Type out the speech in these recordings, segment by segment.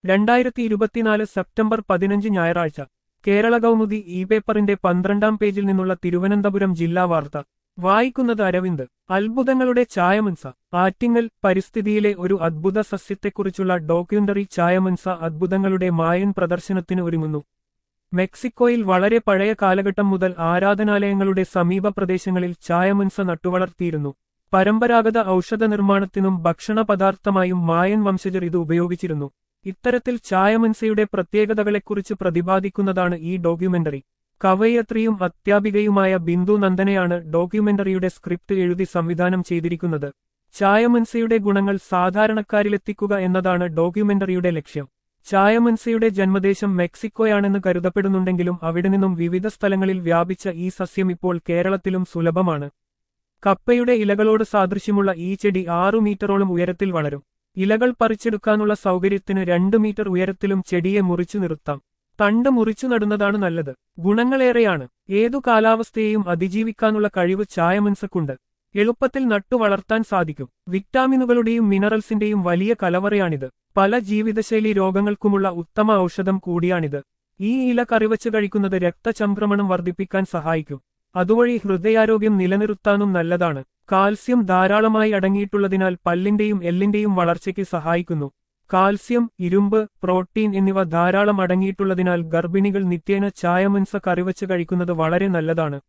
രണ്ടായിരത്തി ഇരുപത്തിനാല് സെപ്റ്റംബർ പതിനഞ്ച് ഞായറാഴ്ച കേരള കൗമുദി ഇ പേപ്പറിന്റെ പന്ത്രണ്ടാം പേജിൽ നിന്നുള്ള തിരുവനന്തപുരം ജില്ലാ വാർത്ത വായിക്കുന്നത് അരവിന്ദ് അത്ഭുതങ്ങളുടെ ചായമൻസ ആറ്റിങ്ങൽ പരിസ്ഥിതിയിലെ ഒരു അദ്ഭുത സസ്യത്തെക്കുറിച്ചുള്ള ഡോക്യുമെന്ററി ചായമൻസ അദ്ഭുതങ്ങളുടെ മായൻ പ്രദർശനത്തിന് ഒരുങ്ങുന്നു മെക്സിക്കോയിൽ വളരെ പഴയ കാലഘട്ടം മുതൽ ആരാധനാലയങ്ങളുടെ സമീപ പ്രദേശങ്ങളിൽ ചായമൻസ നട്ടുവളർത്തിയിരുന്നു പരമ്പരാഗത ഔഷധ നിർമ്മാണത്തിനും ഭക്ഷണ പദാർത്ഥമായും മായൻ വംശജർ ഇത് ഉപയോഗിച്ചിരുന്നു ഇത്തരത്തിൽ ചായമൻസയുടെ പ്രത്യേകതകളെക്കുറിച്ച് പ്രതിപാദിക്കുന്നതാണ് ഈ ഡോക്യുമെന്ററി കവയത്രിയും അധ്യാപികയുമായ ബിന്ദു നന്ദനയാണ് ഡോക്യുമെന്ററിയുടെ സ്ക്രിപ്റ്റ് എഴുതി സംവിധാനം ചെയ്തിരിക്കുന്നത് ചായമൻസയുടെ ഗുണങ്ങൾ സാധാരണക്കാരിലെത്തിക്കുക എന്നതാണ് ഡോക്യുമെന്ററിയുടെ ലക്ഷ്യം ചായമൻസയുടെ ജന്മദേശം മെക്സിക്കോയാണെന്ന് കരുതപ്പെടുന്നുണ്ടെങ്കിലും അവിടെ നിന്നും വിവിധ സ്ഥലങ്ങളിൽ വ്യാപിച്ച ഈ സസ്യം ഇപ്പോൾ കേരളത്തിലും സുലഭമാണ് കപ്പയുടെ ഇലകളോട് സാദൃശ്യമുള്ള ഈ ചെടി ആറു മീറ്ററോളം ഉയരത്തിൽ വളരും ഇലകൾ പറിച്ചെടുക്കാനുള്ള സൗകര്യത്തിന് രണ്ടു മീറ്റർ ഉയരത്തിലും ചെടിയെ മുറിച്ചു നിർത്താം തണ്ട് മുറിച്ചു നടുന്നതാണ് നല്ലത് ഗുണങ്ങളേറെയാണ് ഏതു കാലാവസ്ഥയെയും അതിജീവിക്കാനുള്ള കഴിവ് ചായമൻസക്കുണ്ട് എളുപ്പത്തിൽ നട്ടു വളർത്താൻ സാധിക്കും വിറ്റാമിനുകളുടെയും മിനറൽസിന്റെയും വലിയ കലവറയാണിത് പല ജീവിതശൈലി രോഗങ്ങൾക്കുമുള്ള ഉത്തമ ഔഷധം കൂടിയാണിത് ഈ ഇല കറിവച്ച് കഴിക്കുന്നത് രക്തചംക്രമണം വർദ്ധിപ്പിക്കാൻ സഹായിക്കും അതുവഴി ഹൃദയാരോഗ്യം നിലനിർത്താനും നല്ലതാണ് കാൽസ്യം ധാരാളമായി അടങ്ങിയിട്ടുള്ളതിനാൽ പല്ലിന്റെയും എല്ലിന്റെയും വളർച്ചയ്ക്ക് സഹായിക്കുന്നു കാൽസ്യം ഇരുമ്പ് പ്രോട്ടീൻ എന്നിവ ധാരാളം അടങ്ങിയിട്ടുള്ളതിനാൽ ഗർഭിണികൾ നിത്യേന ചായമൻസ കറിവച്ച് കഴിക്കുന്നത് വളരെ നല്ലതാണ്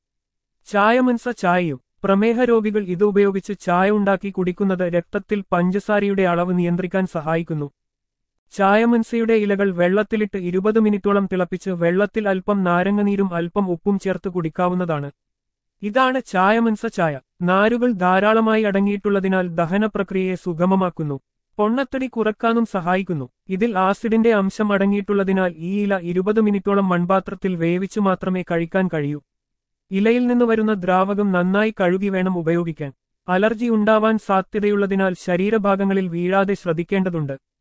ചായമൻസ ചായയും പ്രമേഹ രോഗികൾ ഇത് ഉപയോഗിച്ച് ചായ ഉണ്ടാക്കി കുടിക്കുന്നത് രക്തത്തിൽ പഞ്ചസാരയുടെ അളവ് നിയന്ത്രിക്കാൻ സഹായിക്കുന്നു ചായമൻസയുടെ ഇലകൾ വെള്ളത്തിലിട്ട് ഇരുപത് മിനിറ്റോളം തിളപ്പിച്ച് വെള്ളത്തിൽ അല്പം നാരങ്ങനീരും അല്പം ഉപ്പും ചേർത്ത് കുടിക്കാവുന്നതാണ് ഇതാണ് ചായമൻസ ചായ നാരുകൾ ധാരാളമായി അടങ്ങിയിട്ടുള്ളതിനാൽ ദഹന പ്രക്രിയയെ സുഗമമാക്കുന്നു പൊണ്ണത്തടി കുറക്കാനും സഹായിക്കുന്നു ഇതിൽ ആസിഡിന്റെ അംശം അടങ്ങിയിട്ടുള്ളതിനാൽ ഈ ഇല ഇരുപത് മിനിറ്റോളം മൺപാത്രത്തിൽ വേവിച്ചു മാത്രമേ കഴിക്കാൻ കഴിയൂ ഇലയിൽ നിന്ന് വരുന്ന ദ്രാവകം നന്നായി കഴുകി വേണം ഉപയോഗിക്കാൻ അലർജി ഉണ്ടാവാൻ സാധ്യതയുള്ളതിനാൽ ശരീരഭാഗങ്ങളിൽ വീഴാതെ ശ്രദ്ധിക്കേണ്ടതുണ്ട്